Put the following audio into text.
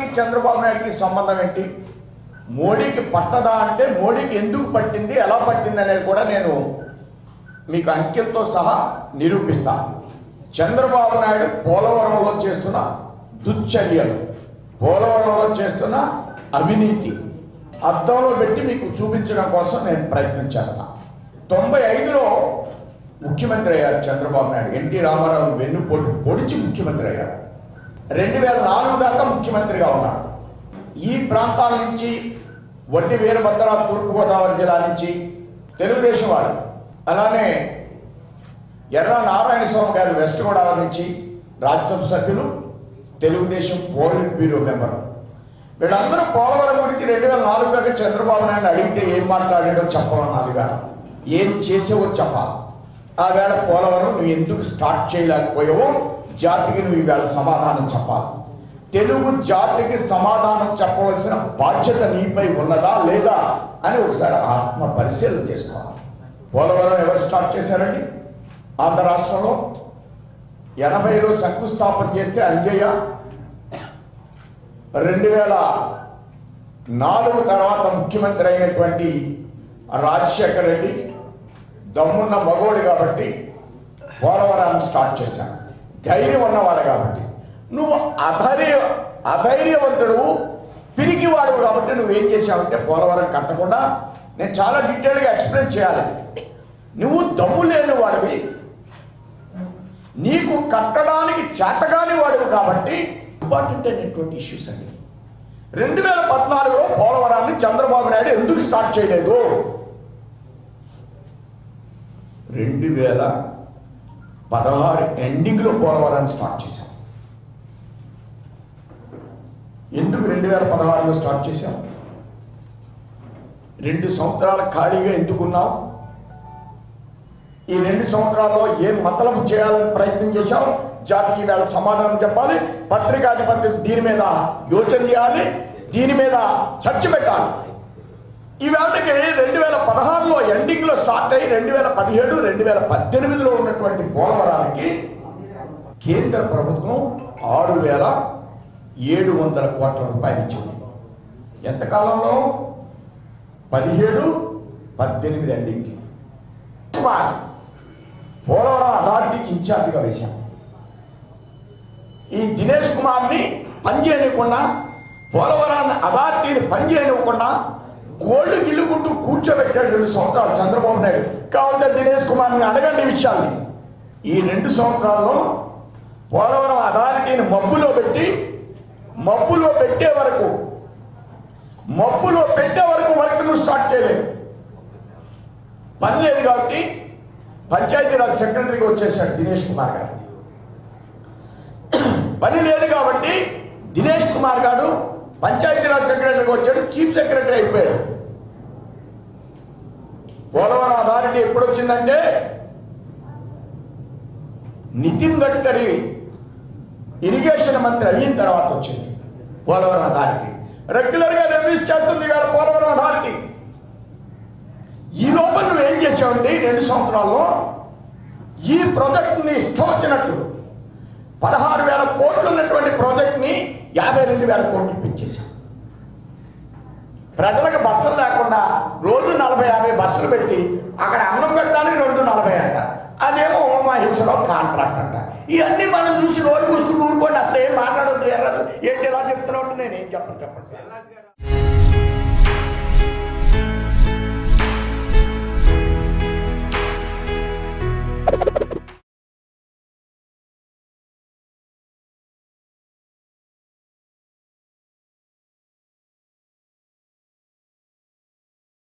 చంద్రబాబు నాయుడికి సంబంధం ఏంటి మోడీకి పట్టదా అంటే మోడీకి ఎందుకు పట్టింది ఎలా పట్టింది అనేది కూడా నేను మీకు అంకెలతో సహా నిరూపిస్తాను చంద్రబాబు నాయుడు పోలవరంలో చేస్తున్న దుశ్చర్యలు పోలవరంలో చేస్తున్న అవినీతి అద్దంలో పెట్టి మీకు చూపించడం కోసం నేను ప్రయత్నం చేస్తాను తొంభై ఐదులో ముఖ్యమంత్రి అయ్యారు చంద్రబాబు నాయుడు ఎన్టీ రామారావు వెన్ను పొడి పొడిచి ముఖ్యమంత్రి అయ్యారు రెండు వేల నాలుగు దాకా ముఖ్యమంత్రిగా ఉన్నాడు ఈ ప్రాంతాల నుంచి వడ్డీ వీరభద్ర తూర్పుగోదావరి జిల్లా నుంచి తెలుగుదేశం వాడు అలానే ఎర్ర నారాయణ స్వామి గారు వెస్ట్ గోదావరి నుంచి రాజ్యసభ సభ్యులు తెలుగుదేశం పోలిట్ బ్యూరో మెంబర్ వీళ్ళందరూ పోలవరం గురించి రెండు వేల నాలుగు దాకా చంద్రబాబు నాయుడు అడిగితే ఏం మాట్లాడాడో చెప్పమన్నారు ఇవాళ ఏం చేసేవో చెప్పాలి ఆ వేళ పోలవరం నువ్వు ఎందుకు స్టార్ట్ చేయలేకపోయావో జాతికి నువ్వు ఈవేళ సమాధానం చెప్పాలి తెలుగు జాతికి సమాధానం చెప్పవలసిన బాధ్యత నీపై ఉన్నదా లేదా అని ఒకసారి ఆత్మ పరిశీలన చేసుకోవాలి పోలవరం ఎవరు స్టార్ట్ చేశారండి ఆంధ్ర రాష్ట్రంలో ఎనభైలో శంకుస్థాపన చేస్తే అంజయ్య రెండు వేల నాలుగు తర్వాత ముఖ్యమంత్రి అయినటువంటి రాజశేఖర రెడ్డి దమ్మున్న మగోడు కాబట్టి పోలవరాన్ని స్టార్ట్ చేశాను ధైర్యం ఉన్నవాడు కాబట్టి నువ్వు అధైర్య అధైర్యవంతుడు పిరికివాడు కాబట్టి నువ్వేం చేసావంటే పోలవరం కట్టకుండా నేను చాలా డీటెయిల్గా ఎక్స్ప్లెయిన్ చేయాలి నువ్వు దమ్ము లేని వాడివి నీకు కట్టడానికి చేతగాని వాడివి కాబట్టి ఇంపార్టెంట్ అయినటువంటి ఇష్యూస్ అండి రెండు వేల పద్నాలుగులో పోలవరాన్ని చంద్రబాబు నాయుడు ఎందుకు స్టార్ట్ చేయలేదు రెండు వేల పదహారు ఎండింగ్లో పోలవరాన్ని స్టార్ట్ చేశాం ఎందుకు రెండు వేల పదహారులో స్టార్ట్ చేశాం రెండు సంవత్సరాల ఖాళీగా ఎందుకున్నావు ఈ రెండు సంవత్సరాల్లో ఏం మతలబు చేయాలని ప్రయత్నం చేశాం జాతికి వేళ సమాధానం చెప్పాలి పత్రికాధిపతి దీని మీద యోచన చేయాలి దీని మీద చర్చ పెట్టాలి ఈ వేళకి రెండు వేల పదహారులో ఎండింగ్లో స్టార్ట్ అయ్యి రెండు వేల పదిహేడు రెండు వేల పద్దెనిమిదిలో ఉన్నటువంటి పోలవరానికి కేంద్ర ప్రభుత్వం ఆరు వేల ఏడు వందల కోట్ల రూపాయలు ఇచ్చింది ఎంతకాలంలో పదిహేడు పద్దెనిమిది ఎండింగ్కి కుమార్ పోలవరం అథారిటీకి ఇన్ఛార్జిగా వేశాం ఈ దినేష్ కుమార్ని పనిచేయనివ్వకుండా పోలవరాన్ని అథారిటీని పనిచేయనివ్వకుండా గోల్డ్ గిల్లుకుంటూ కూర్చోబెట్టాడు రెండు సంవత్సరాలు చంద్రబాబు నాయుడు కావాలంటే దినేష్ కుమార్ని అడగండి ఈ విషయాల్ని ఈ రెండు సంవత్సరాల్లో పోలవరం అథారిటీని మబ్బులో పెట్టి మబ్బులో పెట్టే వరకు మబ్బులో పెట్టే వరకు వర్క్ నువ్వు స్టార్ట్ చేయలేదు పని లేదు కాబట్టి పంచాయతీరాజ్ సెక్రటరీగా వచ్చేసాడు దినేష్ కుమార్ గారు పని లేదు కాబట్టి దినేష్ కుమార్ గారు పంచాయతీరాజ్ సెక్రటరీగా వచ్చాడు చీఫ్ సెక్రటరీ అయిపోయాడు పోలవరం అథారిటీ ఎప్పుడు వచ్చిందంటే నితిన్ గడ్కరీ ఇరిగేషన్ మంత్రి అయిన తర్వాత వచ్చింది పోలవరం అథారిటీ రెగ్యులర్గా రివ్యూస్ చేస్తుంది ఇవాళ పోలవరం అథారిటీ ఈ లోపల నువ్వు ఏం చేసావంటే ఈ రెండు సంవత్సరాల్లో ఈ ప్రాజెక్ట్ని ఇష్టం వచ్చినట్టు పదహారు వేల కోట్లు ఉన్నటువంటి ప్రాజెక్ట్ని యాభై రెండు వేల కోట్లు పెంచేశాం ప్రజలకు బస్సులు లేకుండా రోజు నలభై యాభై బస్సులు పెట్టి అక్కడ అన్నం పెట్టడానికి రెండు నలభై అంట అదేమో ఉమాహింసలో కాంట్రాక్ట్ అంట ఇవన్నీ మనం చూసి రోజు చూసుకుని ఊరుకోండి అసలు ఏం మాట్లాడొద్దు ఎర్రదు ఏంటి ఎలా చెప్తున్నావు అంటే నేను ఏం చెప్పను చెప్పండి